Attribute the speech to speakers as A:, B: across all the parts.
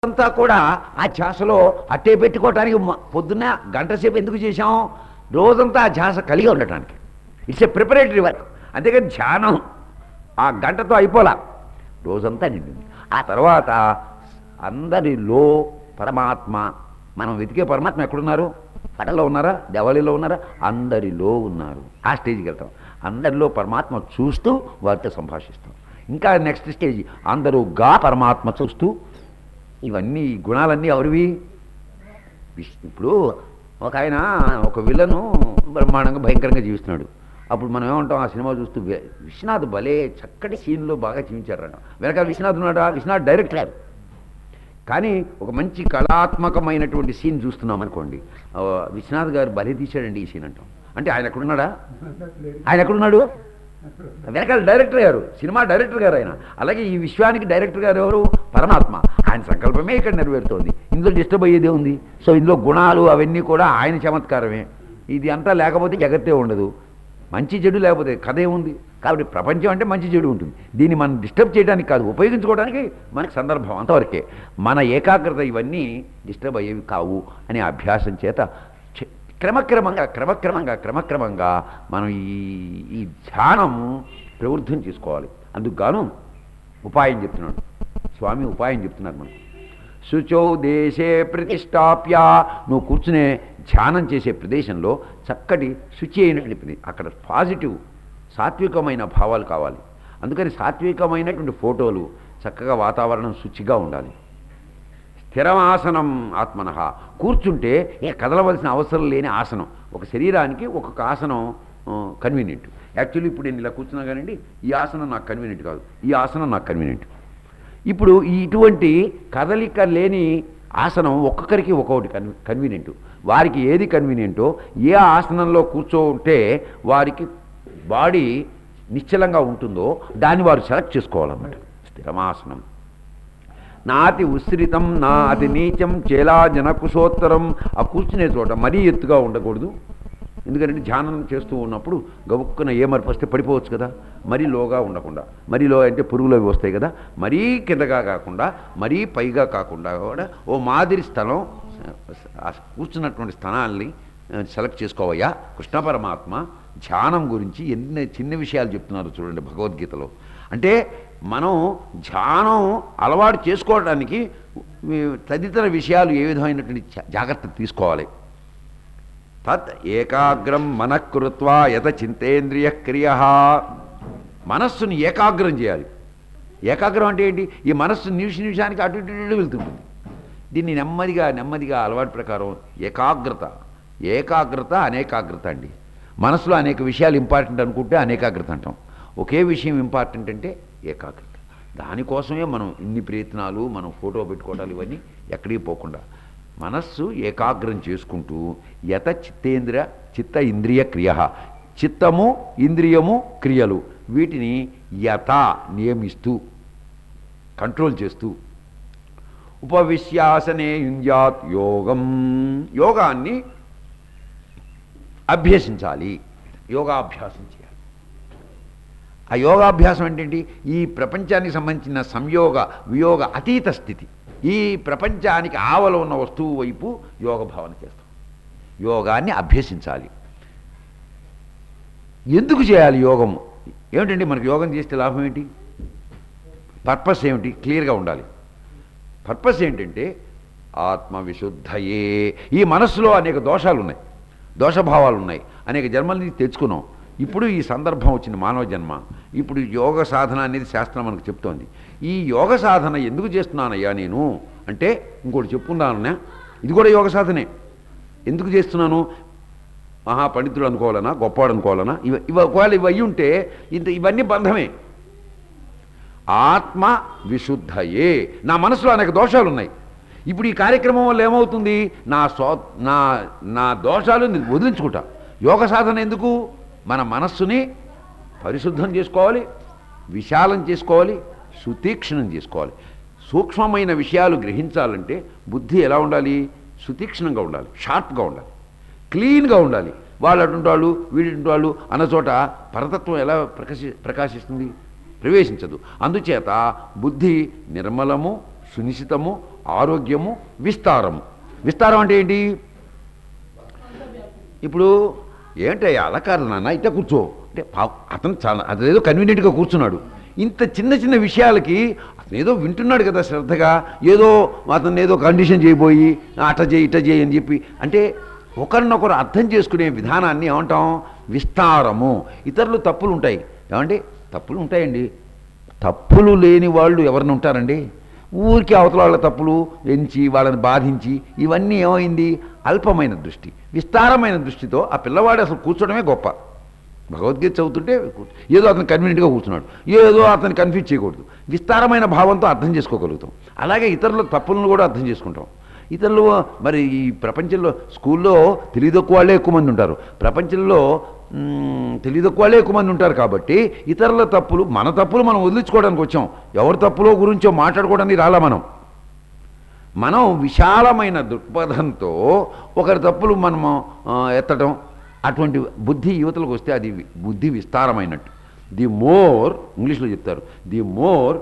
A: అంతా కూడా ఆ ధ్యాసలో అట్టే పెట్టుకోవటానికి మ- పొద్దున్న గంట సేపు ఎందుకు చేశాం రోజంతా ఆ ధ్యాస కలిగి ఉండటానికి ఇట్స్ ఏ ప్రిపరేటరీ వర్క్ అంతేకాని ధ్యానం ఆ గంటతో అయిపోలా రోజంతా నిండింది ఆ తర్వాత అందరిలో పరమాత్మ మనం వెతికే పరమాత్మ ఎక్కడున్నారు పటంలో ఉన్నారా దేవాలయంలో ఉన్నారా అందరిలో ఉన్నారు ఆ స్టేజ్కి వెళ్తాం అందరిలో పరమాత్మ చూస్తూ వారితో సంభాషిస్తాం ఇంకా నెక్స్ట్ స్టేజ్ అందరూగా పరమాత్మ చూస్తూ ఇవన్నీ ఈ గుణాలన్నీ ఎవరివి విష్- ఇప్పుడు ఒక ఆయన ఒక విలను బ్రహ్మాండంగా భయంకరంగా జీవిస్తున్నాడు అప్పుడు మనం ఏమంటాం ఆ సినిమా చూస్తూ వి- విశ్వనాథ్ భలే చక్కటి సీన్లో బాగా జీవించారు అన్న వెనకాల విశ్వనాథ్ ఉన్నాడా విశ్వనాథ్ డైరెక్టర్ కానీ ఒక మంచి కళాత్మకమైనటువంటి సీన్ చూస్తున్నాం అనుకోండి ఆ, విశ్వనాథ్ గారు భలే తీశాడండి ఈ సీన్ అంటాం అంటే ఆయన ఎక్కడున్నాడా ఆయన ఎక్కడున్నాడు వెనకాల డైరెక్టర్ గారు సినిమా డైరెక్టర్ గారు ఆయన అలాగే ఈ విశ్వానికి డైరెక్టర్ గారు ఎవరు పరమాత్మ ఆయన సంకల్పమే ఇక్కడ నెరవేరుతోంది ఇందులో డిస్టర్బ్ అయ్యేదే ఉంది సో ఇందులో గుణాలు అవన్నీ కూడా ఆయన చమత్కారమే ఇది అంతా లేకపోతే జగత్తే ఉండదు మంచి చెడు లేకపోతే కథ ఏముంది కాబట్టి ప్రపంచం అంటే మంచి చెడు ఉంటుంది దీన్ని మనం డిస్టర్బ్ చేయడానికి కాదు ఉపయోగించుకోవడానికి మనకి సందర్భం అంతవరకే మన ఏకాగ్రత ఇవన్నీ డిస్టర్బ్ అయ్యేవి కావు అనే అభ్యాసం చేత చే- క్రమక్రమంగా క్రమక్రమంగా క్రమక్రమంగా మనం ఈ ఈ ధ్యానం ప్రవృద్ధం చేసుకోవాలి అందుకు గాను ఉపాయం చెప్తున్నాడు స్వామి ఉపాయం చెప్తున్నారు మనం శుచౌ దేశే ప్రతిష్టాప్య నువ్వు కూర్చునే ధ్యానం చేసే ప్రదేశంలో చక్కటి శుచి అయినటువంటి ప్రదే- అక్కడ పాజిటివ్ సాత్వికమైన భావాలు కావాలి అందుకని సాత్వికమైనటువంటి ఫోటోలు చక్కగా వాతావరణం శుచిగా ఉండాలి స్థిరమాసనం ఆత్మన కూర్చుంటే ఇక కదలవలసిన అవసరం లేని ఆసనం ఒక శరీరానికి ఒక్కొక్క ఆసనం కన్వీనియంట్ యాక్చువల్లీ ఇప్పుడు నేను ఇలా కూర్చున్నా కానండి ఈ ఆసనం నాకు కన్వీనియంట్ కాదు ఈ ఆసనం నాకు కన్వీనియంట్ ఇప్పుడు ఈ ఇటువంటి కదలిక లేని ఆసనం ఒక్కొక్కరికి ఒక్కొక్కటి కన్ కన్వీనియంట్ వారికి ఏది కన్వీనియంటో ఏ ఆసనంలో కూర్చోంటే వారికి బాడీ నిశ్చలంగా ఉంటుందో దాన్ని వారు సెలెక్ట్ చేసుకోవాలన్నమాట స్థిరమాసనం నాతి ఉశ్రితం నా అతి నీచం చేలా జనకుశోత్తరం ఆ కూర్చునే చోట మరీ ఎత్తుగా ఉండకూడదు ఎందుకంటే ధ్యానం చేస్తూ ఉన్నప్పుడు గబుక్కున ఏ మరపు వస్తే పడిపోవచ్చు కదా మరీ లోగా ఉండకుండా మరీ లో అంటే పురుగులు అవి వస్తాయి కదా మరీ కిందగా కాకుండా మరీ పైగా కాకుండా కూడా ఓ మాదిరి స్థలం ఆ కూర్చున్నటువంటి స్థానాల్ని సెలెక్ట్ చేసుకోవయ్యా కృష్ణ పరమాత్మ ధ్యానం గురించి ఎన్ని చిన్న విషయాలు చెప్తున్నారు చూడండి భగవద్గీతలో అంటే మనం ధ్యానం అలవాటు చేసుకోవడానికి వి- తదితర విషయాలు ఏ విధమైనటువంటి జా- జాగ్రత్త తీసుకోవాలి తత్ ఏకాగ్రం మనఃకృత్వా యత చింతేంద్రియ క్రియ మనస్సుని ఏకాగ్రం చేయాలి ఏకాగ్రం అంటే ఏంటి ఈ మనస్సు నిమిష నిమిషానికి అటు ఇటు ఇటు వెళ్తుంటుంది దీన్ని నెమ్మదిగా నెమ్మదిగా అలవాటు ప్రకారం ఏకాగ్రత ఏకాగ్రత అనేకాగ్రత అండి మనసులో అనేక విషయాలు ఇంపార్టెంట్ అనుకుంటే అనేకాగ్రత అంటాం ఒకే విషయం ఇంపార్టెంట్ అంటే ఏకాగ్రత దానికోసమే మనం ఇన్ని ప్రయత్నాలు మనం ఫోటో పెట్టుకోవడాలు ఇవన్నీ ఎక్కడికి పోకుండా మనస్సు ఏకాగ్రం చేసుకుంటూ యత చిత్తేంద్రియ చిత్త ఇంద్రియ క్రియ చిత్తము ఇంద్రియము క్రియలు వీటిని యత నియమిస్తూ కంట్రోల్ చేస్తూ ఉపవిశ్యాసనే యుంజాత్ యోగం యోగాన్ని అభ్యసించాలి యోగాభ్యాసం చేయాలి ఆ యోగాభ్యాసం ఏంటంటే ఈ ప్రపంచానికి సంబంధించిన సంయోగ వియోగ అతీత స్థితి ఈ ప్రపంచానికి ఆవల ఉన్న వస్తువు వైపు యోగ భావన చేస్తాం యోగాన్ని అభ్యసించాలి ఎందుకు చేయాలి యోగము ఏమిటండి మనకు యోగం చేస్తే లాభం ఏంటి పర్పస్ ఏమిటి క్లియర్గా ఉండాలి పర్పస్ ఏంటంటే ఆత్మవిశుద్ధయే ఈ మనస్సులో అనేక దోషాలు ఉన్నాయి దోషభావాలు ఉన్నాయి అనేక జన్మల నుంచి తెచ్చుకున్నాం ఇప్పుడు ఈ సందర్భం వచ్చింది మానవ జన్మ ఇప్పుడు యోగ సాధన అనేది శాస్త్రం మనకు చెప్తోంది ఈ యోగ సాధన ఎందుకు చేస్తున్నానయ్యా నేను అంటే ఇంకోటి చెప్పుకున్నానన్నా ఇది కూడా యోగ సాధనే ఎందుకు చేస్తున్నాను మహాపండితుడు అనుకోవాలనా గొప్పవాడు అనుకోవాలనా ఇవ ఇవ ఒకవేళ ఇవి అయ్యి ఉంటే ఇంత ఇవన్నీ బంధమే ఆత్మ విశుద్ధయే నా మనసులో అనేక దోషాలు ఉన్నాయి ఇప్పుడు ఈ కార్యక్రమం వల్ల ఏమవుతుంది నా స్వ నా నా దోషాలు నేను వదిలించుకుంటా యోగ సాధన ఎందుకు మన మనస్సుని పరిశుద్ధం చేసుకోవాలి విశాలం చేసుకోవాలి సుతీక్షణం చేసుకోవాలి సూక్ష్మమైన విషయాలు గ్రహించాలంటే బుద్ధి ఎలా ఉండాలి సుతీక్షణంగా ఉండాలి షార్ప్గా ఉండాలి క్లీన్గా ఉండాలి వాళ్ళు అటువంటి వాళ్ళు వీడి వాళ్ళు అన్న చోట పరతత్వం ఎలా ప్రకాశి ప్రకాశిస్తుంది ప్రవేశించదు అందుచేత బుద్ధి నిర్మలము సునిశ్చితము ఆరోగ్యము విస్తారము విస్తారం అంటే ఏంటి ఇప్పుడు ఏంటయ్యా అలా కాదు నాన్న ఇట్లా కూర్చో అంటే పా- అతను చాలా అదేదో కన్వీనియంట్గా కూర్చున్నాడు ఇంత చిన్న చిన్న విషయాలకి అతను ఏదో వింటున్నాడు కదా శ్రద్ధగా ఏదో అతను ఏదో కండిషన్ చేయబోయి అట్ట చేయి ఇట్ట చేయి అని చెప్పి అంటే ఒకరినొకరు అర్థం చేసుకునే విధానాన్ని ఏమంటాం విస్తారము ఇతరులు తప్పులు ఉంటాయి ఏమండి తప్పులు ఉంటాయండి తప్పులు లేని వాళ్ళు ఎవరిని ఉంటారండి ఊరికి అవతల వాళ్ళ తప్పులు ఎంచి వాళ్ళని బాధించి ఇవన్నీ ఏమైంది అల్పమైన దృష్టి విస్తారమైన దృష్టితో ఆ పిల్లవాడు అసలు కూర్చోవడమే గొప్ప భగవద్గీత చదువుతుంటే కూ- ఏదో అతను కన్వీనియంట్గా కూర్చున్నాడు ఏదో అతను కన్ఫ్యూజ్ చేయకూడదు విస్తారమైన భావంతో అర్థం చేసుకోగలుగుతాం అలాగే ఇతరుల తప్పులను కూడా అర్థం చేసుకుంటాం ఇతరులు మరి ఈ ప్రపంచంలో స్కూల్లో తెలియదక్కువ వాళ్ళే ఎక్కువ మంది ఉంటారు ప్రపంచంలో మ్, తెలియదక్కువ వాళ్ళే ఎక్కువ మంది ఉంటారు కాబట్టి ఇతరుల తప్పులు మన తప్పులు మనం వదిలించుకోవడానికి వచ్చాం ఎవరి తప్పులో గురించో మాట్లాడుకోవడానికి రాలా మనం మనం విశాలమైన దృక్పథంతో ఒకరి తప్పులు మనము ఆ, ఎత్తడం అటువంటి బుద్ధి యువతలకు వస్తే అది వి- బుద్ధి విస్తారమైనట్టు ది మోర్ ఇంగ్లీష్లో చెప్తారు the more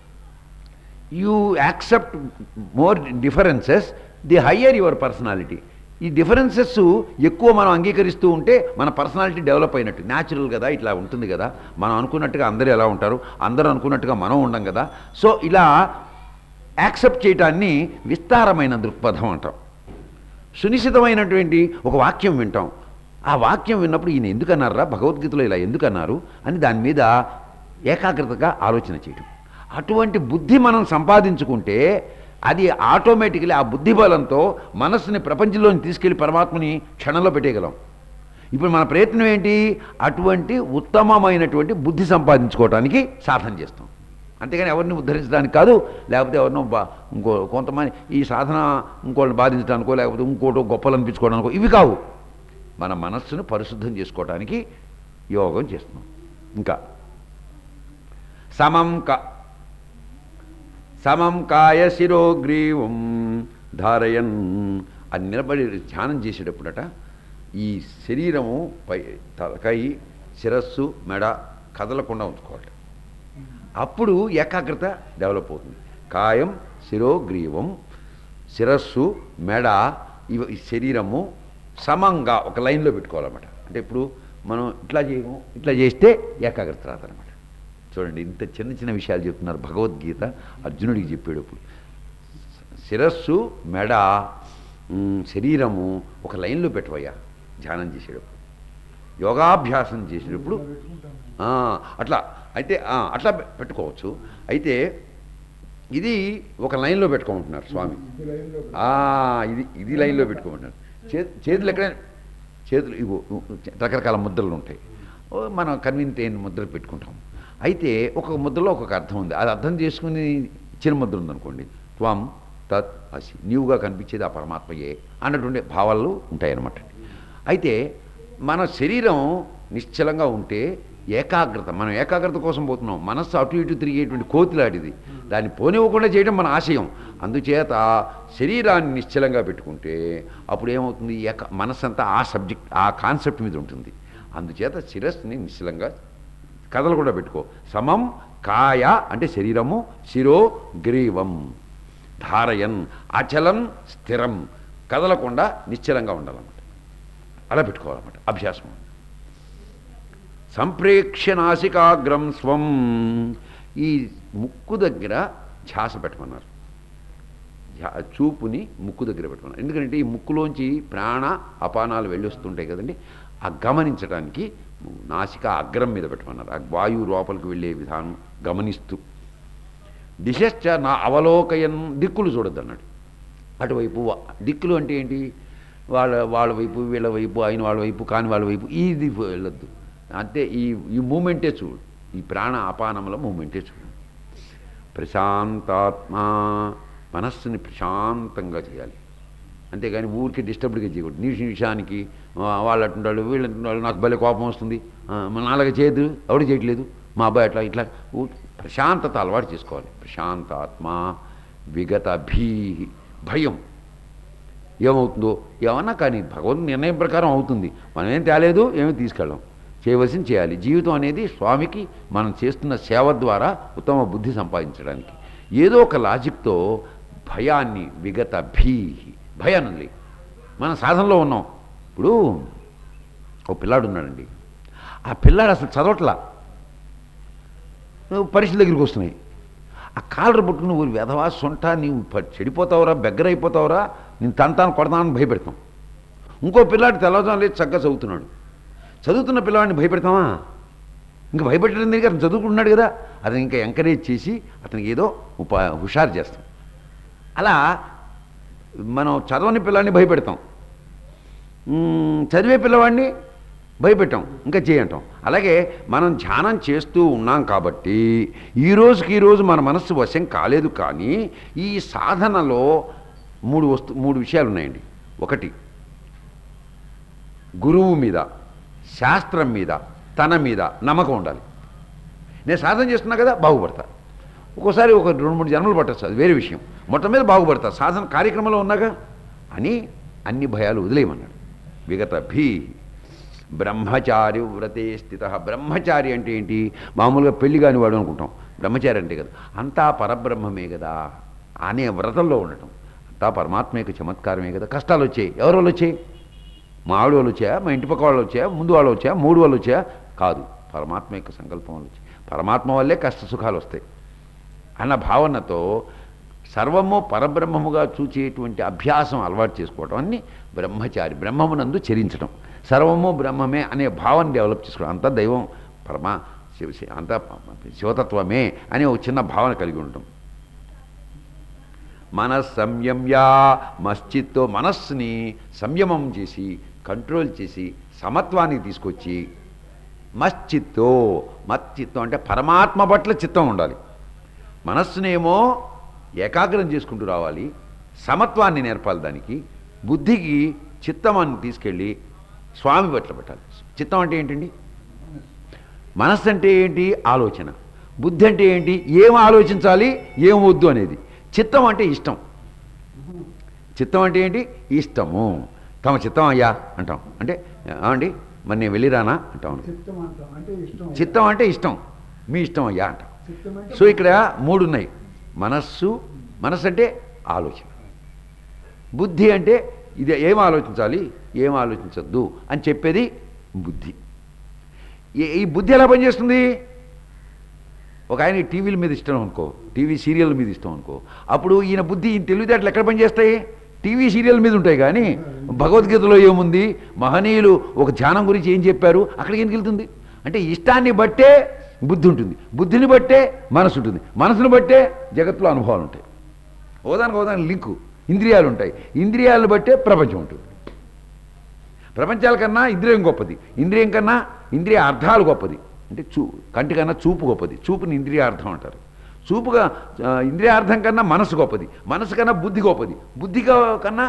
A: you accept more differences the higher your personality ఈ డిఫరెన్సెస్ ఎక్కువ మనం అంగీకరిస్తూ ఉంటే మన పర్సనాలిటీ డెవలప్ అయినట్టు న్యాచురల్ కదా ఇట్లా ఉంటుంది కదా మనం అనుకున్నట్టుగా అందరూ ఎలా ఉంటారు అందరూ అనుకున్నట్టుగా మనం ఉండం కదా సో ఇలా యాక్సెప్ట్ చేయటాన్ని విస్తారమైన దృక్పథం అంటాం సునిశ్చితమైనటువంటి ఒక వాక్యం వింటాం ఆ వాక్యం విన్నప్పుడు ఈయన ఎందుకన్నారా భగవద్గీతలో ఇలా ఎందుకన్నారు అని దాని మీద ఏకాగ్రతగా ఆలోచన చేయటం అటువంటి బుద్ధి మనం సంపాదించుకుంటే అది ఆటోమేటికలీ ఆ బుద్ధి బలంతో మనస్సుని ప్రపంచంలోని తీసుకెళ్లి పరమాత్మని క్షణంలో పెట్టేయగలం ఇప్పుడు మన ప్రయత్నం ఏంటి అటువంటి ఉత్తమమైనటువంటి బుద్ధి సంపాదించుకోవడానికి సాధన చేస్తాం అంతేగాని ఎవరిని ఉద్ధరించడానికి కాదు లేకపోతే ఎవరినో బా ఇంకో కొంతమంది ఈ సాధన ఇంకోళ్ళని బాధించడానికో లేకపోతే ఇంకోటో గొప్పలు అనిపించుకోవడానికో ఇవి కావు మన మనస్సును పరిశుద్ధం చేసుకోవడానికి యోగం చేస్తున్నాం ఇంకా సమం క సమం కాయ శిరోగ్రీవం ధారయన్ అది నిలబడి ధ్యానం చేసేటప్పుడట ఈ శరీరము పై తలకాయి శిరస్సు మెడ కదలకుండా ఉంచుకోవాలి అప్పుడు ఏకాగ్రత డెవలప్ అవుతుంది కాయం శిరోగ్రీవం శిరస్సు మెడ ఇవ ఈ శరీరము సమంగా ఒక లైన్లో పెట్టుకోవాలన్నమాట అంటే ఇప్పుడు మనం ఇట్లా చేయము ఇట్లా చేస్తే ఏకాగ్రత రాదనమాట చూడండి ఇంత చిన్న చిన్న విషయాలు చెప్తున్నారు భగవద్గీత అర్జునుడికి చెప్పేటప్పుడు శిరస్సు మెడ ఉమ్, శరీరము ఒక లైన్లో పెట్టవయ్యా ధ్యానం చేసేటప్పుడు యోగాభ్యాసం చేసేటప్పుడు ఆ, అట్లా అయితే ఆ, అట్లా పె- పెట్టుకోవచ్చు అయితే ఇది ఒక లైన్లో పెట్టుకోమంటున్నారు స్వామి ఆ, ఇది ఇది లైన్లో పెట్టుకోమంటున్నారు చే చేతులు ఎక్కడ చేతులు ఇగో రకరకాల ముద్రలు ఉంటాయి ఓ, మనం కన్వీనియంట్ అయిన ముద్రలు పెట్టుకుంటాం అయితే ఒక ముద్రలో ఒక్కొక్క అర్థం ఉంది అది అర్థం చేసుకుని చిన్న ముద్ర ఉందనుకోండి త్వం తత్ అసి నీవుగా కనిపించేది ఆ పరమాత్మయే అన్నటువంటి భావాలు ఉంటాయన్నమాట అయితే మన శరీరం నిశ్చలంగా ఉంటే ఏకాగ్రత మనం ఏకాగ్రత కోసం పోతున్నాం మనస్సు అటు ఇటు తిరిగేటువంటి కోతిలాడిది దాన్ని పోనివ్వకుండా చేయడం మన ఆశయం అందుచేత శరీరాన్ని నిశ్చలంగా పెట్టుకుంటే అప్పుడు ఏమవుతుంది ఏక మనస్సంతా ఆ సబ్జెక్ట్ ఆ కాన్సెప్ట్ మీద ఉంటుంది అందుచేత శిరస్సుని నిశ్చలంగా కథలు కూడా పెట్టుకో సమం కాయ అంటే శరీరము శిరో గ్రీవం ధారయన్ అచలం స్థిరం కదలకుండా నిశ్చలంగా ఉండాలన్నమాట అలా పెట్టుకోవాలన్నమాట అభ్యాసం సంప్రేక్ష్య నాసికాగ్రం స్వం ఈ ముక్కు దగ్గర ధ్యాస పెట్టమన్నారు ధ్యా- చూపుని ముక్కు దగ్గర పెట్టుకున్నాను ఎందుకంటే ఈ ముక్కులోంచి ప్రాణ అపానాలు వెళ్ళొస్తుంటాయి కదండి ఆ గమనించడానికి నాసిక అగ్రం మీద పెట్టమన్నారు ఆ వాయువు లోపలికి వెళ్ళే విధానం గమనిస్తూ దిశశ్చ నా అవలోకయన్ దిక్కులు చూడొద్దు అన్నాడు అటువైపు వా- దిక్కులు అంటే ఏంటి వాళ్ళ వాళ్ళ వైపు వీళ్ళ వైపు ఆయన వాళ్ళ వైపు కాని వాళ్ళ వైపు ఇది వెళ్ళొద్దు అంటే ఈ ఈ మూమెంటే చూడు ఈ ప్రాణ అపానముల మూమెంటే చూడు ప్రశాంతాత్మ మనస్సుని ప్రశాంతంగా చేయాలి అంతేగాని ఊరికి డిస్టర్బ్డ్గా చేయకూడదు నిమిష నిమిషానికి ఆ, వాళ్ళు అంటుంటాడు వీళ్ళు అంటుంటాడు నాకు భలే కోపం వస్తుంది ఆ, మన నాలుగు చేయదు ఎవడు చేయట్లేదు మా అబ్బాయి అట్లా ఇట్లా ఊ- ప్రశాంతత అలవాటు చేసుకోవాలి ప్రశాంతాత్మ విగత భీ భయం ఏమవుతుందో ఏమన్నా కానీ భగవంతు నిర్ణయం ప్రకారం అవుతుంది మనం ఏం తేలేదు ఏమీ తీసుకెళ్ళాం చేయవలసింది చేయాలి జీవితం అనేది స్వామికి మనం చేస్తున్న సేవ ద్వారా ఉత్తమ బుద్ధి సంపాదించడానికి ఏదో ఒక లాజిక్తో భయాన్ని విగత భీ భయాన్ని వదిలేయి. మన సాధనలో ఉన్నాం ఇప్పుడు ఓ పిల్లాడు ఉన్నాడండి ఆ పిల్లాడు అసలు చదవట్లా నువ్వు పరీక్షల దగ్గరికి వస్తున్నాయి ఆ కాలర్ పట్టుకుని నువ్వు వెధవా సొంట నీవు ప- చెడిపోతావురా బెగ్గరైపోతావురా నేను తంతాను కొడతానని భయపెడతాం ఇంకో పిల్లాడు తెల్లవారుజాము లేదు చక్కగా చదువుతున్నాడు చదువుతున్న పిల్లవాడిని భయపెడతామా ఇంకా భయపెట్టడం దగ్గర అతను చదువుకుంటున్నాడు కదా అతను ఇంకా ఎంకరేజ్ చేసి అతనికి ఏదో ఉపా హుషారు చేస్తాం అలా మనం చదవని పిల్లాడిని భయపెడతాం మ్మ్, చదివే పిల్లవాడిని భయపెట్టాం ఇంకా చేయంటాం అలాగే మనం ధ్యానం చేస్తూ ఉన్నాం కాబట్టి ఈ రోజుకి ఈ రోజు మన మనస్సు వశం కాలేదు కానీ ఈ సాధనలో మూడు వస్తు మూడు విషయాలు ఉన్నాయండి ఒకటి గురువు మీద శాస్త్రం మీద తన మీద నమ్మకం ఉండాలి నేను సాధన చేస్తున్నా కదా బాగుపడతా ఒక్కోసారి ఒక రెండు మూడు జన్మలు పట్టచ్చు అది వేరే విషయం మొత్తం మీద బాగుపడతా సాధన కార్యక్రమంలో ఉన్నాగా అని అన్ని భయాలు వదిలేయమన్నాడు విగత భీ బ్రహ్మచారి వ్రతే స్థిత బ్రహ్మచారి అంటే ఏంటి మామూలుగా పెళ్లి కాని వాడు అనుకుంటాం బ్రహ్మచారి అంటే కదా అంతా పరబ్రహ్మమే కదా అనే వ్రతంలో ఉండటం అంతా పరమాత్మ యొక్క చమత్కారమే కదా కష్టాలు వచ్చాయి ఎవరి వాళ్ళు వచ్చాయి మా ఆవిడ వాళ్ళు వచ్చాయా మా ఇంటి పక్క వాళ్ళు వచ్చాయా ముందు వాళ్ళు వచ్చాయా మూడు వాళ్ళు వచ్చాయా కాదు పరమాత్మ యొక్క సంకల్పం వాళ్ళు వచ్చాయి పరమాత్మ వల్లే కష్ట సుఖాలు వస్తాయి అన్న భావనతో సర్వము పరబ్రహ్మముగా చూచేటువంటి అభ్యాసం అలవాటు చేసుకోవటం అన్ని బ్రహ్మచారి బ్రహ్మమునందు చరించడం సర్వము బ్రహ్మమే అనే భావన డెవలప్ చేసుకోవడం అంతా దైవం పరమా శివ శి- అంతా శివతత్వమే అనే ఒక చిన్న భావన కలిగి ఉండటం మనస్ సంయమ్యా మశ్చిత్తో మనస్సుని సంయమం చేసి కంట్రోల్ చేసి సమత్వానికి తీసుకొచ్చి మశ్చిత్తో మచ్చిత్తం అంటే పరమాత్మ పట్ల చిత్తం ఉండాలి మనస్సునేమో ఏకాగ్రం చేసుకుంటూ రావాలి సమత్వాన్ని నేర్పాలి దానికి బుద్ధికి చిత్తమాన్ని తీసుకెళ్ళి స్వామి పట్ల పెట్టాలి చిత్తం అంటే ఏంటండి మనస్సు అంటే ఏంటి ఆలోచన బుద్ధి అంటే ఏంటి ఏం ఆలోచించాలి ఏం వద్దు అనేది చిత్తం అంటే ఇష్టం చిత్తం అంటే ఏంటి ఇష్టము తమ చిత్తం అయ్యా అంటాం అంటే "ఆ అండి మరి నేను వెళ్ళిరానా అంటాం
B: చిత్తం అంటాం అంటే ఇష్టం
A: చిత్తం అంటే ఇష్టం మీ ఇష్టం అయ్యా అంటాం
B: చిత్తం అంటే
A: సో ఇక్కడ మూడు ఉన్నాయి మనస్సు మనస్సు అంటే ఆలోచన బుద్ధి అంటే ఇది ఏం ఆలోచించాలి ఏం ఆలోచించద్దు అని చెప్పేది బుద్ధి ఈ- ఈ బుద్ధి ఎలా పనిచేస్తుంది ఒక ఆయన టీవీల మీద ఇష్టం అనుకో టీవీ సీరియల్ మీద ఇష్టం అనుకో అప్పుడు ఈయన బుద్ధి ఈయన తెలివితేటలు ఎక్కడ పనిచేస్తాయి టీవీ సీరియల్ మీద ఉంటాయి కానీ భగవద్గీతలో ఏముంది మహనీయులు ఒక ధ్యానం గురించి ఏం చెప్పారు అక్కడికి ఎందుకు వెళ్తుంది అంటే ఇష్టాన్ని బట్టే బుద్ధి ఉంటుంది బుద్ధిని బట్టే మనసు ఉంటుంది మనసును బట్టే జగత్తులో అనుభవాలు ఉంటాయి ఓదానికి ఓదానికి లింకు ఇంద్రియాలు ఉంటాయి ఇంద్రియాలను బట్టే ప్రపంచం ఉంటుంది ప్రపంచాల కన్నా ఇంద్రియం గొప్పది ఇంద్రియం కన్నా ఇంద్రియ అర్థాలు గొప్పది అంటే చూ కంటి కన్నా చూపు గొప్పది చూపుని ఇంద్రియార్థం అంటారు చూపుగా ఆ, ఇంద్రియార్థం కన్నా మనసు గొప్పది మనసు కన్నా బుద్ధి గొప్పది బుద్ధి క- కన్నా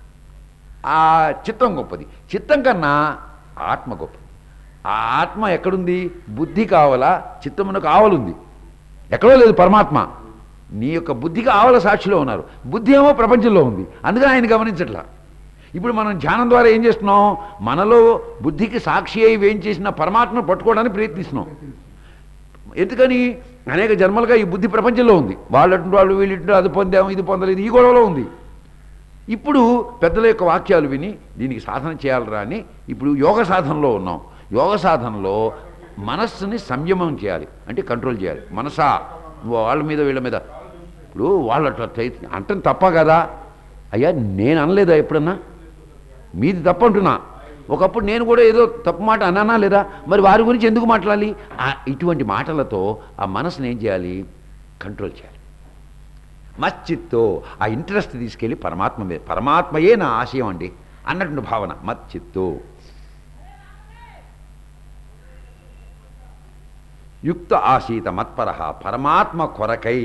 A: ఆ చిత్తం గొప్పది చిత్తం కన్నా ఆత్మ గొప్పది ఆ ఆత్మ ఎక్కడుంది బుద్ధి కావాలా చిత్తమునకు ఆవలుంది ఎక్కడో లేదు పరమాత్మ నీ యొక్క బుద్ధికి ఆవల సాక్షిలో ఉన్నారు బుద్ధి ఏమో ప్రపంచంలో ఉంది అందుకని ఆయన గమనించట్లా ఇప్పుడు మనం ధ్యానం ద్వారా ఏం చేస్తున్నాం మనలో బుద్ధికి సాక్షి అయి వేం చేసిన పరమాత్మను పట్టుకోవడానికి ప్రయత్నిస్తున్నాం ఎందుకని అనేక జన్మలుగా ఈ బుద్ధి ప్రపంచంలో ఉంది వాళ్ళంటు వాళ్ళు వీళ్ళంటు అది పొందాము ఇది పొందలేదు ఈ గొడవలో ఉంది ఇప్పుడు పెద్దల యొక్క వాక్యాలు విని దీనికి సాధన చేయాలరా అని ఇప్పుడు యోగ సాధనలో ఉన్నాం యోగ సాధనలో మనస్సుని సంయమం చేయాలి అంటే కంట్రోల్ చేయాలి మనసా వాళ్ళ మీద వీళ్ళ మీద ఇప్పుడు వాళ్ళు అట్లా చై- అంటం తప్ప కదా అయ్యా నేను అనలేదా ఎప్పుడన్నా మీది తప్పు అంటున్నా ఒకప్పుడు నేను కూడా ఏదో తప్పు మాట అన్నానా లేదా మరి వారి గురించి ఎందుకు మాట్లాడాలి ఆ ఇటువంటి మాటలతో ఆ మనసుని ఏం చేయాలి కంట్రోల్ చేయాలి మచ్చిత్తో ఆ ఇంట్రెస్ట్ తీసుకెళ్ళి పరమాత్మ మీద పరమాత్మయే నా ఆశయం అండి అన్నటువంటి భావన మచ్చిత్తో యుక్త ఆశీత మత్పర పరమాత్మ కొరకై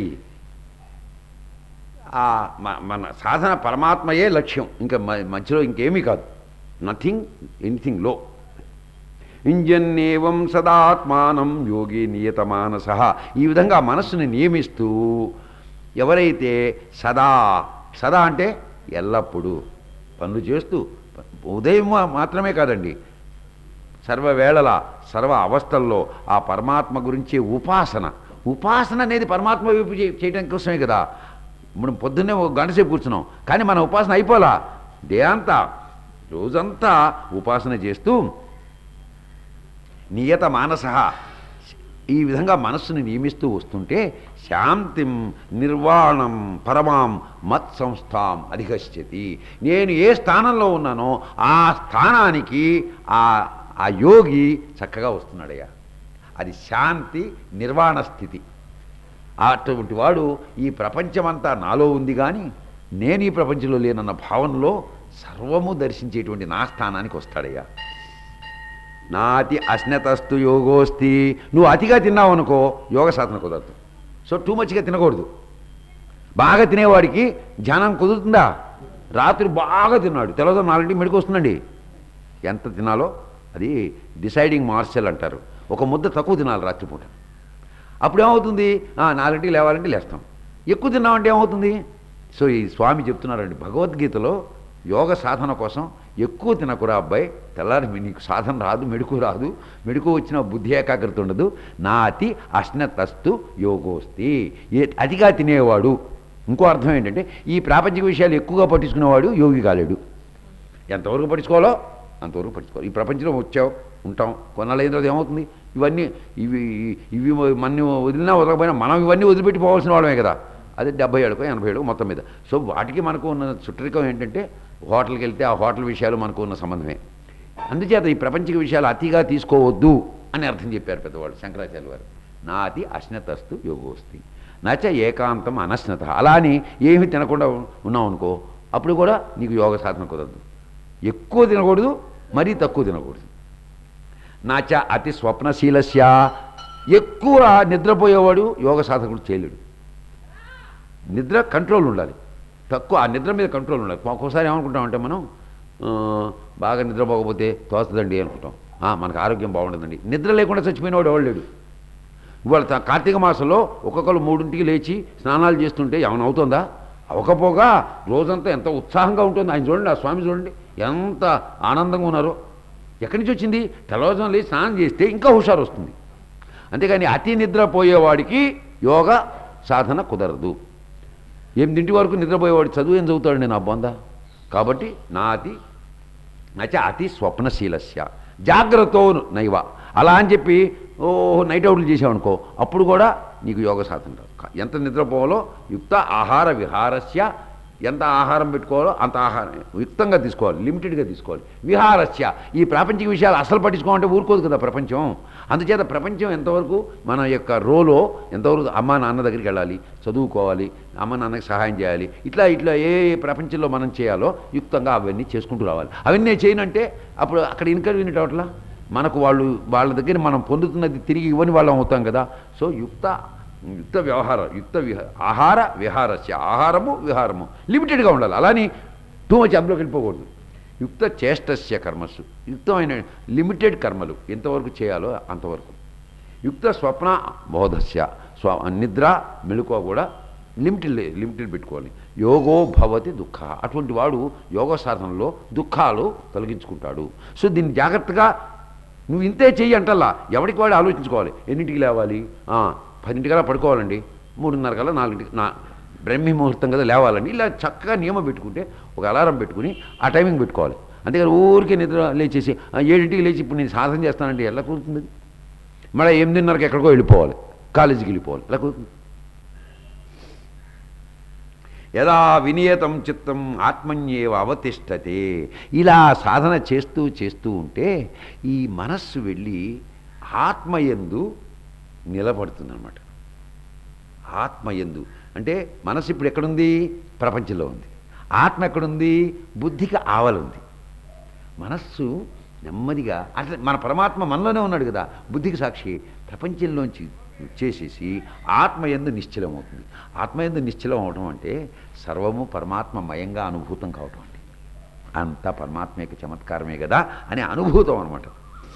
A: ఆ మ- మన సాధన పరమాత్మయే లక్ష్యం ఇంకా మ- మధ్యలో ఇంకేమీ కాదు నథింగ్ ఎనీథింగ్ లో ఇంజన్నేవం సదాత్మానం యోగి నియతమానస ఈ విధంగా మనస్సుని నియమిస్తూ ఎవరైతే సదా సదా అంటే ఎల్లప్పుడూ పనులు చేస్తూ ఉదయం మా- మాత్రమే కాదండి సర్వవేళల సర్వ అవస్థల్లో ఆ పరమాత్మ గురించే ఉపాసన ఉపాసన అనేది పరమాత్మ వైపు చే- చేయడం కోసమే కదా ఇప్పుడు పొద్దున్నే ఒక గంట సేపు కూర్చున్నాం కానీ మన ఉపాసన అయిపోలా డే అంతా రోజంతా ఉపాసన చేస్తూ నియత మానస ఈ విధంగా మనస్సుని నియమిస్తూ వస్తుంటే శాంతిం నిర్వాణం పరమాం మత్ సంస్థాం అధిగచ్చతి నేను ఏ స్థానంలో ఉన్నానో ఆ స్థానానికి ఆ ఆ యోగి చక్కగా వస్తున్నాడయ్యా అది శాంతి నిర్వాణ స్థితి అటువంటి వాడు ఈ ప్రపంచమంతా నాలో ఉంది కానీ నేను ఈ ప్రపంచంలో లేనన్న భావనలో సర్వము దర్శించేటువంటి నా స్థానానికి వస్తాడయ్యా నాతి అశ్నతస్తు యోగోస్తి నువ్వు అతిగా తిన్నావు అనుకో యోగ సాధన కుదరదు సో టూ మచ్గా తినకూడదు బాగా తినేవాడికి ధ్యానం కుదురుతుందా రాత్రి బాగా తిన్నాడు తెల్లవారు నాలుగింటికి మెడికి వస్తుందండి ఎంత తినాలో అది డిసైడింగ్ మార్షల్ అంటారు ఒక ముద్ద తక్కువ తినాలి రాత్రిపూట అప్పుడు ఏమవుతుంది ఆ, నాలుగింటికి లేవాలంటే లేస్తాం ఎక్కువ తిన్నామంటే ఏమవుతుంది సో ఈ స్వామి చెప్తున్నారండి భగవద్గీతలో యోగ సాధన కోసం ఎక్కువ తినకురా అబ్బాయి తెల్లారి మీ- నీకు సాధన రాదు మెడుకు రాదు మెడుకు వచ్చిన బుద్ధి ఏకాగ్రత ఉండదు నా అతి అశ్నతస్తు యోగోస్తి ఏ అతిగా తినేవాడు ఇంకో అర్థం ఏంటంటే ఈ ప్రాపంచిక విషయాలు ఎక్కువగా పట్టించుకునేవాడు యోగి కాలేడు ఎంతవరకు పట్టించుకోవాలో అంతవరకు పట్టించుకోవాలి ఈ ప్రపంచంలో వచ్చావు ఉంటాం కొన్నాళ్ళు అయిన తర్వాత ఏమవుతుంది ఇవన్నీ ఇవి ఇవి మన వదిలినా వదలకపోయినా మనం ఇవన్నీ వదిలిపెట్టి పోవాల్సిన వాళ్ళమే కదా అదే డెబ్బై ఏడుకో ఎనభై ఏడుకో మొత్తం మీద సో వాటికి మనకు ఉన్న చుట్టరికం ఏంటంటే హోటల్కి వెళ్తే ఆ హోటల్ విషయాలు మనకు ఉన్న సంబంధమే అందుచేత ఈ ప్రపంచిక విషయాలు అతిగా తీసుకోవద్దు అని అర్థం చెప్పారు పెద్దవాళ్ళు శంకరాచార్య వారు నా అతి అశ్నతస్తు యోగోస్తి నచ ఏకాంతం అనశ్నత అలా అని ఏమీ తినకుండా ఉన్నావు అనుకో అప్పుడు కూడా నీకు యోగ సాధన కుదరదు ఎక్కువ తినకూడదు మరీ తక్కువ తినకూడదు నాచ అతి స్వప్నశీలస్య ఎక్కువ నిద్రపోయేవాడు యోగ సాధకుడు చేయలేడు నిద్ర కంట్రోల్ ఉండాలి తక్కువ ఆ నిద్ర మీద కంట్రోల్ ఉండాలి ఒక్కోసారి ఏమనుకుంటామంటే మనం ఆ, బాగా నిద్రపోకపోతే తోస్తుందండి అనుకుంటాం ఆ, మనకు ఆరోగ్యం బాగుండదండి నిద్ర లేకుండా చచ్చిపోయినవాడు ఎవడు లేడు ఇవాళ త- కార్తీక మాసంలో ఒక్కొక్కరు మూడింటికి లేచి స్నానాలు చేస్తుంటే ఏమైనా అవుతుందా అవకపోగా రోజంతా ఎంత ఉత్సాహంగా ఉంటుంది ఆయన చూడండి ఆ స్వామి చూడండి ఎంత ఆనందంగా ఉన్నారో ఎక్కడి నుంచి వచ్చింది తెల్లవారుజాము లేచి స్నానం చేస్తే ఇంకా హుషారు వస్తుంది అంతేగాని అతి నిద్రపోయేవాడికి యోగ సాధన కుదరదు ఎనిమిదింటి వరకు నిద్రపోయేవాడు చదువు ఏం చదువుతాడండి నా బొంద కాబట్టి నా అతి నచ అతి స్వప్నశీలస్య జాగ్రత్త నైవ అలా అని చెప్పి ఓ నైట్ అవుట్లు చేసావనుకో అప్పుడు కూడా నీకు యోగ సాధన రాదు కా- ఎంత నిద్రపోవాలో యుక్త ఆహార విహారస్య ఎంత ఆహారం పెట్టుకోవాలో అంత ఆహారం యుక్తంగా తీసుకోవాలి లిమిటెడ్గా తీసుకోవాలి విహారస్య ఈ ప్రాపంచిక విషయాలు అసలు పట్టించుకోవాలంటే ఊరుకోదు కదా ప్రపంచం అందుచేత ప్రపంచం ఎంతవరకు మన యొక్క రోలో ఎంతవరకు అమ్మ నాన్న దగ్గరికి వెళ్ళాలి చదువుకోవాలి అమ్మ నాన్నకి సహాయం చేయాలి ఇట్లా ఇట్లా ఏ ఏ ప్రపంచంలో మనం చేయాలో యుక్తంగా అవన్నీ చేసుకుంటూ రావాలి అవన్నీ చేయనంటే అప్పుడు అక్కడ ఇన్కన్వీనియంట్ అవట్లా మనకు వాళ్ళు వాళ్ళ దగ్గర మనం పొందుతున్నది తిరిగి ఇవ్వని వాళ్ళం అవుతాం కదా సో యుక్త యుక్త వ్యవహారం యుక్త విహ ఆహార విహారస్య ఆహారము విహారము లిమిటెడ్గా ఉండాలి అలాని టూ మచ్ అందులోకి వెళ్ళిపోకూడదు యుక్త చేష్టస్య కర్మస్సు యుక్తమైన లిమిటెడ్ కర్మలు ఎంతవరకు చేయాలో అంతవరకు యుక్త స్వప్న బోధస్య స్వ నిద్ర మెళుకువ కూడా లిమిటెడ్ లిమిటెడ్ పెట్టుకోవాలి యోగో భవతి దుఃఖ అటువంటి వాడు యోగ సాధనలో దుఃఖాలు తొలగించుకుంటాడు సో దీన్ని జాగ్రత్తగా నువ్వు ఇంతే చెయ్యి అంటల్లా ఎవరికి వాడు ఆలోచించుకోవాలి ఎన్నింటికి లేవాలి ఆ, పదింటికల్లా పడుకోవాలండి మూడున్నర కల్లా నాలుగింటికి నా బ్రహ్మి ముహూర్తం కదా లేవాలండి ఇలా చక్కగా నియమం పెట్టుకుంటే ఒక అలారం పెట్టుకుని ఆ టైమింగ్ పెట్టుకోవాలి అంతేగాని ఊరికే నిద్ర లేచేసి "ఆ, ఏడింటికి లేచి ఇప్పుడు నేను సాధన చేస్తానంటే ఎలా కుదురుతుంది అది? మళ్ళీ ఎనిమిదిన్నరకి ఎక్కడికో వెళ్ళిపోవాలి కాలేజీకి వెళ్ళిపోవాలి ఎలా కుదురుతుంది యదా వినియతం చిత్తం ఆత్మన్యేవ అవతిష్టతే ఇలా సాధన చేస్తూ చేస్తూ ఉంటే ఈ మనస్సు వెళ్ళి ఆత్మయందు నిలబడుతుందన్నమాట ఆత్మయందు అంటే మనస్సు ఇప్పుడు ఎక్కడుంది ప్రపంచంలో ఉంది ఆత్మ ఎక్కడుంది బుద్ధికి ఆవలుంది మనస్సు నెమ్మదిగా అట్లా మన పరమాత్మ మనలోనే ఉన్నాడు కదా బుద్ధికి సాక్షి ప్రపంచంలోంచి చేసేసి ఆత్మయందు నిశ్చలం అవుతుంది ఆత్మయందు నిశ్చలం అవటం అంటే సర్వము పరమాత్మమయంగా అనుభూతం కావటం అంటే అంతా పరమాత్మ యొక్క చమత్కారమే కదా అనే అనుభూతం అనమాట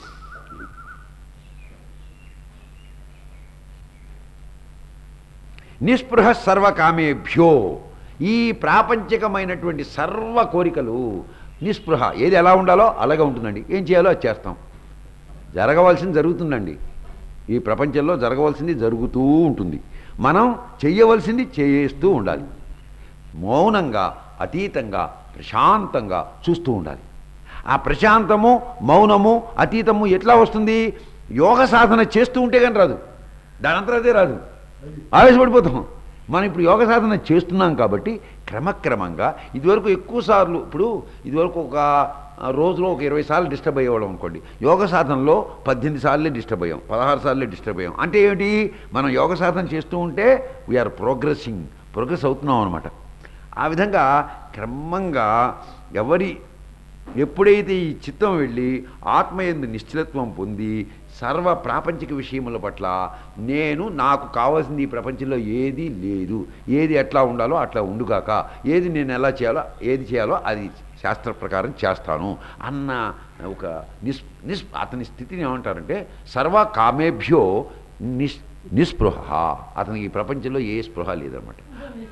A: నిస్పృహ సర్వకామేభ్యో ఈ ప్రాపంచికమైనటువంటి సర్వ కోరికలు నిస్పృహ ఏది ఎలా ఉండాలో అలాగే ఉంటుందండి ఏం చేయాలో అది చేస్తాం జరగవలసింది జరుగుతుందండి ఈ ప్రపంచంలో జరగవలసింది జరుగుతూ ఉంటుంది మనం చెయ్యవలసింది చేస్తూ ఉండాలి మౌనంగా అతీతంగా ప్రశాంతంగా చూస్తూ ఉండాలి ఆ ప్రశాంతము మౌనము అతీతము ఎట్లా వస్తుంది యోగ సాధన చేస్తూ ఉంటే కానీ రాదు దానంతా అదే రాదు ఆవేశపడిపోతాం మనం ఇప్పుడు యోగ సాధన చేస్తున్నాం కాబట్టి క్రమక్రమంగా ఇదివరకు ఎక్కువ సార్లు ఇప్పుడు ఇదివరకు ఒక ఆ, రోజులో ఒక ఇరవై సార్లు డిస్టర్బ్ అయ్యేవాళ్ళం అనుకోండి యోగ సాధనలో పద్దెనిమిది సార్లే డిస్టర్బ్ అయ్యాం పదహారు సార్లే డిస్టర్బ్ అయ్యాం అంటే ఏమిటి మనం యోగ సాధన చేస్తూ ఉంటే వీఆర్ ప్రోగ్రెసింగ్ ప్రోగ్రెస్ అవుతున్నాం అనమాట ఆ విధంగా క్రమంగా ఎవరి ఎప్పుడైతే ఈ చిత్తం వెళ్ళి ఆత్మయందు నిశ్చలత్వం పొంది సర్వ ప్రాపంచిక విషయముల పట్ల నేను నాకు కావాల్సింది ఈ ప్రపంచంలో ఏది లేదు ఏది ఎట్లా ఉండాలో అట్లా ఉండుగాక ఏది నేను ఎలా చేయాలో ఏది చేయాలో అది శాస్త్ర ప్రకారం చేస్తాను అన్న ఒక నిస్ నిస్ అతని స్థితిని ఏమంటారంటే సర్వ కామేభ్యో నిస్ నిస్పృహ అతనికి ఈ ప్రపంచంలో ఏ స్పృహ లేదన్నమాట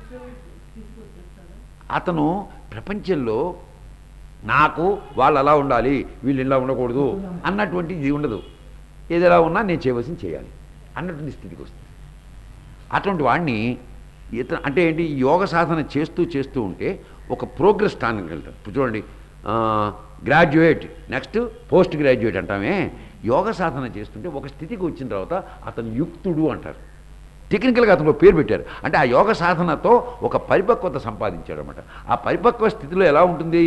A: అతను ప్రపంచంలో నాకు వాళ్ళు అలా ఉండాలి వీళ్ళు ఇలా ఉండకూడదు అన్నటువంటి ఇది ఉండదు ఏది ఎలా ఉన్నా నేను చేయవలసింది చేయాలి అన్నటువంటి స్థితికి వస్తుంది అటువంటి వాడిని ఇతను అంటే ఏంటి ఈ యోగ సాధన చేస్తూ చేస్తూ ఉంటే ఒక ప్రోగ్రెస్ స్థానానికి వెళ్తారు ఇప్పుడు చూడండి గ్రాడ్యుయేట్ నెక్స్ట్ పోస్ట్ గ్రాడ్యుయేట్ అంటామే యోగ సాధన చేస్తుంటే ఒక స్థితికి వచ్చిన తర్వాత అతను యుక్తుడు అంటారు టెక్నికల్గా అతను ఒక పేరు పెట్టారు అంటే ఆ యోగ సాధనతో ఒక పరిపక్వత సంపాదించాడు అనమాట ఆ పరిపక్వ స్థితిలో ఎలా ఉంటుంది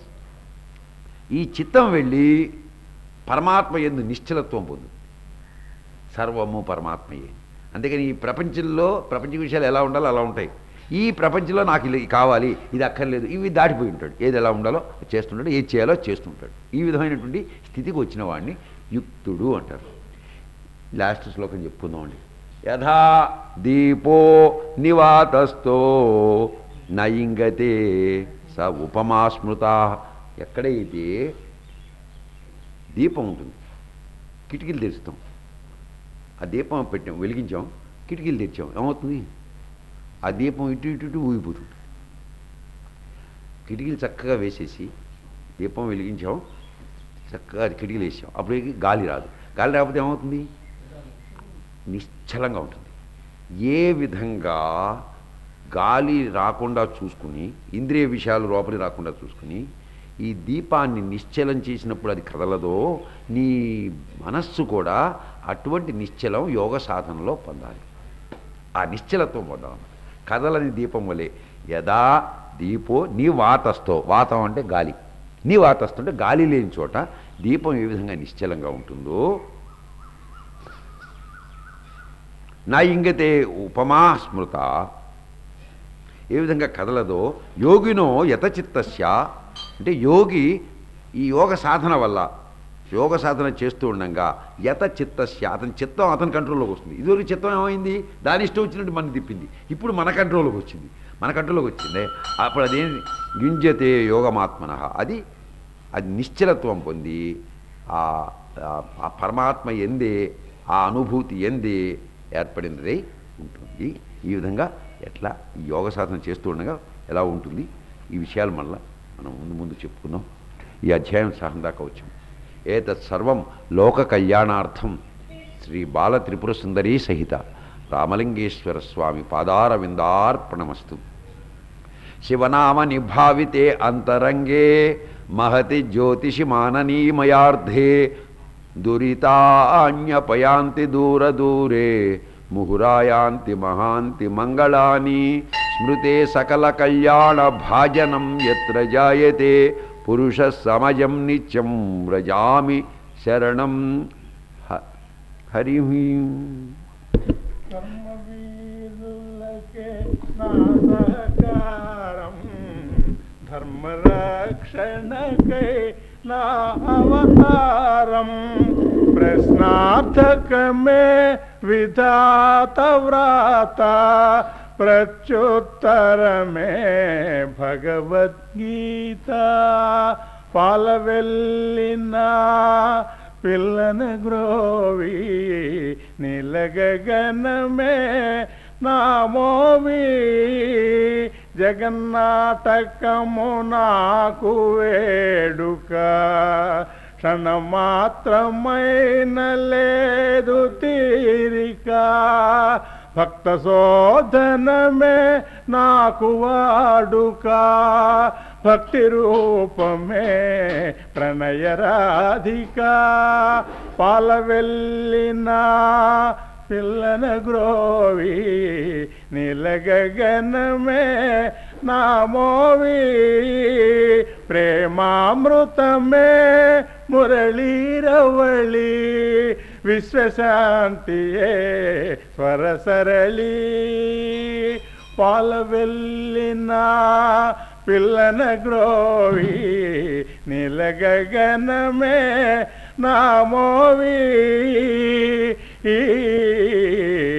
A: ఈ చిత్తం వెళ్ళి పరమాత్మ ఎందు నిశ్చలత్వం పొందు సర్వము పరమాత్మయే అందుకని ఈ ప్రపంచంలో ప్రపంచ విషయాలు ఎలా ఉండాలో అలా ఉంటాయి ఈ ప్రపంచంలో నాకు ఇది కావాలి ఇది అక్కర్లేదు ఇవి దాటిపోయి ఉంటాడు ఏది ఎలా ఉండాలో చేస్తుంటాడు ఏది చేయాలో చేస్తుంటాడు ఈ విధమైనటువంటి స్థితికి వచ్చిన వాడిని యుక్తుడు అంటారు లాస్ట్ శ్లోకం చెప్పుకుందామండి యథా దీపో నివాతస్థో నయింగతే స ఉపమా స్మృత ఎక్కడైతే దీపం ఉంటుంది కిటికీలు తెరుస్తాం ఆ దీపం పెట్టాం వెలిగించాం కిటికీలు తెరిచాం ఏమవుతుంది ఆ దీపం ఇటు ఇటు ఇటు ఊగిపోతుంది కిటికీలు చక్కగా వేసేసి దీపం వెలిగించాం చక్కగా కిటికీలు వేసాం అప్పుడు గాలి రాదు గాలి రాకపోతే ఏమవుతుంది నిశ్చలంగా ఉంటుంది ఏ విధంగా గాలి రాకుండా చూసుకుని ఇంద్రియ విషయాలు లోపలి రాకుండా చూసుకుని ఈ దీపాన్ని నిశ్చలం చేసినప్పుడు అది కదలదో నీ మనస్సు కూడా అటువంటి నిశ్చలం యోగ సాధనలో పొందాలి ఆ నిశ్చలత్వం పొందాలి కదలని దీపం వలె యదా దీపో నీ వాతస్థో వాతం అంటే గాలి నీ వాతస్థం అంటే గాలి లేని చోట దీపం ఏ విధంగా నిశ్చలంగా ఉంటుందో నా ఇంగతే ఉపమా స్మృత ఏ విధంగా కదలదో యోగినో యతచిత్తస్య అంటే యోగి ఈ యోగ సాధన వల్ల యోగ సాధన చేస్తూ ఉండగా యత చిత్తస్య అతని చిత్తం అతని కంట్రోల్లోకి వస్తుంది ఇదివరకు చిత్తం ఏమైంది దాని ఇష్టం వచ్చినట్టు మనం తిప్పింది ఇప్పుడు మన కంట్రోల్లోకి వచ్చింది మన కంట్రోల్లోకి వచ్చింది అప్పుడు అదేం యుంజతే యోగమాత్మన అది అది నిశ్చలత్వం పొంది ఆ ఆ- ఆ పరమాత్మ ఎందే ఆ అనుభూతి ఎందే ఏర్పడినదై ఉంటుంది ఈ విధంగా ఎట్లా ఈ యోగ సాధన చేస్తూ ఉండగా ఎలా ఉంటుంది ఈ విషయాలు మళ్ళా మనం ముందు ముందు చెప్పుకుందాం ఈ అధ్యాయం సహం దాకా వచ్చాం ఏతత్ సర్వం లోక కళ్యాణార్థం శ్రీ బాల త్రిపుర సుందరీ సహిత రామలింగేశ్వర స్వామి పాదారవిందార్పణమస్తు శివనామ నిభావితే అంతరంగే మహతి జ్యోతిషి మాననీమయార్థే దురితాన్యపయాంతి దూరదూరే ముహురాయాంతి మహాంతి మంగళాని స్మృతే సకల కళ్యాణ భాజనం ఎత్ర జాయతే పురుష సమయం నిత్యం వ్రజామి శరణం హ- హరి
B: కర్మవీరులకే నా సహకారం ధర్మరక్షణకై నా అవతారం ప్రశ్నార్థకమే విధాత వ్రాత ప్రత్యుత్తరమే భగవద్గీత పాలవెల్లిన పిల్లన గ్రోవి నిలగగనమే నామోవి జగన్నాటకము నాకు వేడుక క్షణమాత్రమైన లేదు తీరిక భక్త శోధనమే నాకు వాడుక భక్తి రూపమే ప్రణయ రాధిక పాల వెళ్ళిన పిల్లన గ్రోవి నీలగగనమే నామోవి ప్రేమామృతమే మురళీరవళి విశ్వశాంతియే స్వరసరళి పాల వెళ్ళిన పిల్లన గ్రోవి నీలగగనమే నామోవి